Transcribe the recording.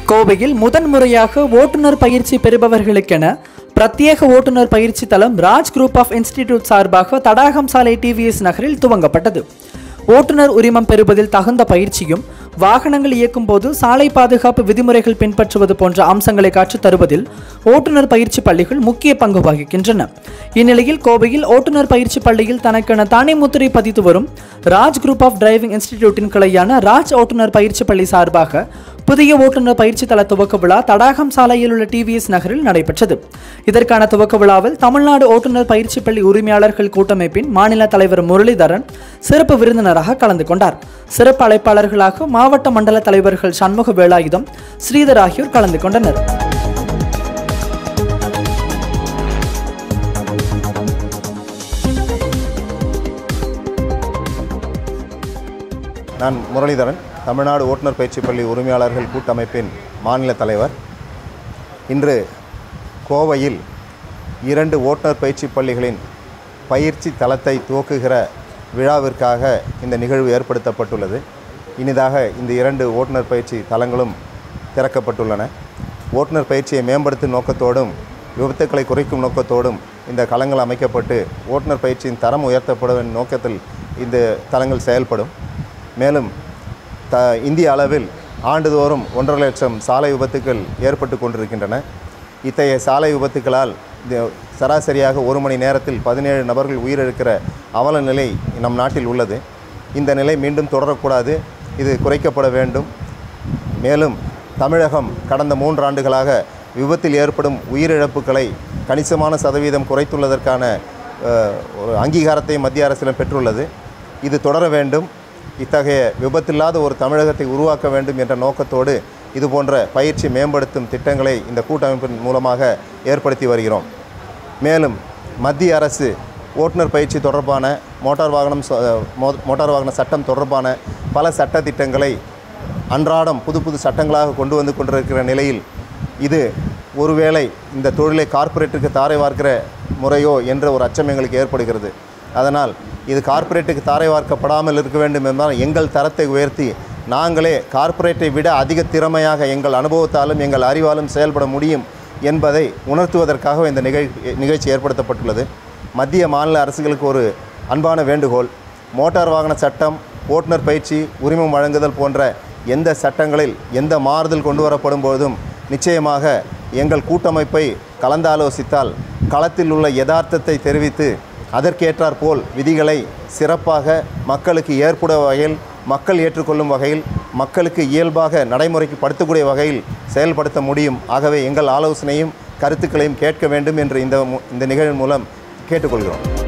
கோவையில் முதன்முறையாக ஓட்டுநர் பயிற்சி பெறுபவர்களுக்கென பிரத்யேக ஓட்டுநர் பயிற்சி தளம் ராஜ் குரூப் ஆஃப் இன்ஸ்டிடியூட் சார்பாக தடாகம் சாலை டிவிஎஸ் நகரில் துவங்கப்பட்டது ஓட்டுநர் உரிமம் பெறுவதில் தகுந்த பயிற்சியும் வாகனங்கள் இயக்கும் போது சாலை பாதுகாப்பு விதிமுறைகள் பின்பற்றுவது போன்ற அம்சங்களை காற்றுத் தருவதில் ஓட்டுநர் பயிற்சி பள்ளிகள் முக்கிய பங்கு வகிக்கின்றன இந்நிலையில் கோவையில் ஓட்டுநர் பயிற்சி பள்ளியில் தனக்கென தானே முத்திரை பதித்து வரும் ராஜ் குரூப் ஆஃப் டிரைவிங் இன்ஸ்டிடியூட்டின் கிளையான ராஜ் ஓட்டுநர் பயிற்சி பள்ளி சார்பாக புதிய ஓட்டுநர் பயிற்சி தள துவக்க விழா தடாகம் சாலையில் உள்ள டிவிஎஸ் நகரில் நடைபெற்றது இதற்கான துவக்க விழாவில் தமிழ்நாடு ஓட்டுநர் பயிற்சி பள்ளி உரிமையாளர்கள் கூட்டமைப்பின் மாநில தலைவர் முரளிதரன் சிறப்பு விருந்தினராக கலந்து கொண்டார் சிறப்பு அழைப்பாளர்களாக மாவட்ட மண்டல தலைவர்கள் சண்முக வேலாயுதம் ஸ்ரீதர் ஆகியோர் கலந்து கொண்டனர் நான் முரளிதரன் தமிழ்நாடு ஓட்டுநர் பயிற்சி பள்ளி உரிமையாளர்கள் கூட்டமைப்பின் மாநில தலைவர் இன்று கோவையில் இரண்டு ஓட்டுநர் பயிற்சி பள்ளிகளின் பயிற்சி தளத்தை துவக்குகிற விழாவிற்காக இந்த நிகழ்வு ஏற்படுத்தப்பட்டுள்ளது இனிதாக இந்த இரண்டு ஓட்டுநர் பயிற்சி தளங்களும் திறக்கப்பட்டுள்ளன ஓட்டுநர் பயிற்சியை மேம்படுத்தும் நோக்கத்தோடும் விபத்துக்களை குறைக்கும் நோக்கத்தோடும் இந்த களங்கள் அமைக்கப்பட்டு ஓட்டுநர் பயிற்சியின் தரம் உயர்த்தப்படும் நோக்கத்தில் இந்த தளங்கள் செயல்படும் மேலும் த இந்திய அளவில் ஆண்டுதோறும் ஒன்றரை லட்சம் சாலை விபத்துக்கள் ஏற்பட்டு கொண்டிருக்கின்றன இத்தகைய சாலை விபத்துக்களால் இந்த சராசரியாக ஒரு மணி நேரத்தில் பதினேழு நபர்கள் உயிரிழக்கிற அவல நிலை நம் நாட்டில் உள்ளது இந்த நிலை மீண்டும் தொடரக்கூடாது இது குறைக்கப்பட வேண்டும் மேலும் தமிழகம் கடந்த மூன்று ஆண்டுகளாக விபத்தில் ஏற்படும் உயிரிழப்புகளை கணிசமான சதவீதம் குறைத்துள்ளதற்கான அஹ், ஒரு அங்கீகாரத்தை மத்திய அரசிடம் பெற்றுள்ளது இது தொடர வேண்டும் இத்தகைய விபத்தில்லாத ஒரு தமிழகத்தை உருவாக்க வேண்டும் என்ற நோக்கத்தோடு இது போன்ற பயிற்சி மேம்படுத்தும் திட்டங்களை இந்த கூட்டமைப்பின் மூலமாக ஏற்படுத்தி வருகிறோம் மேலும் மத்திய அரசு ஓட்டுநர் பயிற்சி தொடர்பான மோட்டார் வாகனம் ச- மோ- மோட்டார் வாகன சட்டம் தொடர்பான பல சட்ட திட்டங்களை அன்றாடம் புது புது சட்டங்களாக கொண்டு வந்து கொண்டிருக்கிற நிலையில் இது ஒருவேளை இந்த தொழிலை கார்ப்பரேட்டுக்கு தாரை வார்க்கிற முறையோ என்ற ஒரு அச்சம் எங்களுக்கு ஏற்படுகிறது அதனால் இது கார்ப்பரேட்டுக்கு தாரை வார்க்கப்படாமல் இருக்க வேண்டும் என்றால் எங்கள் தரத்தை உயர்த்தி நாங்களே கார்ப்பரேட்டை விட அதிக திறமையாக எங்கள் அனுபவத்தாலும் எங்கள் அறிவாலும் செயல்பட முடியும் என்பதை உணர்த்துவதற்காக இந்த நிகழ் நிகழ்ச்சி ஏற்படுத்தப்பட்டுள்ளது மத்திய மாநில அரசுகளுக்கு ஒரு அன்பான வேண்டுகோள் மோட்டார் வாகன சட்டம் ஓட்டுநர் பயிற்சி உரிமம் வழங்குதல் போன்ற எந்த சட்டங்களில் எந்த மாறுதல் கொண்டு வரப்படும் போதும் நிச்சயமாக எங்கள் கூட்டமைப்பை கலந்தாலோசித்தால் களத்தில் உள்ள யதார்த்தத்தை தெரிவித்து அதற்கேற்றாற் போல் விதிகளை சிறப்பாக மக்களுக்கு ஏற்புட வகையில் மக்கள் ஏற்றுக்கொள்ளும் வகையில் மக்களுக்கு இயல்பாக நடைமுறைக்கு படுத்தக்கூடிய வகையில் செயல்படுத்த முடியும் ஆகவே எங்கள் ஆலோசனையும் கருத்துக்களையும் கேட்க வேண்டும் என்று இந்த மு- இந்த நிகழ்வின் மூலம் கேட்டுக்கொள்கிறோம்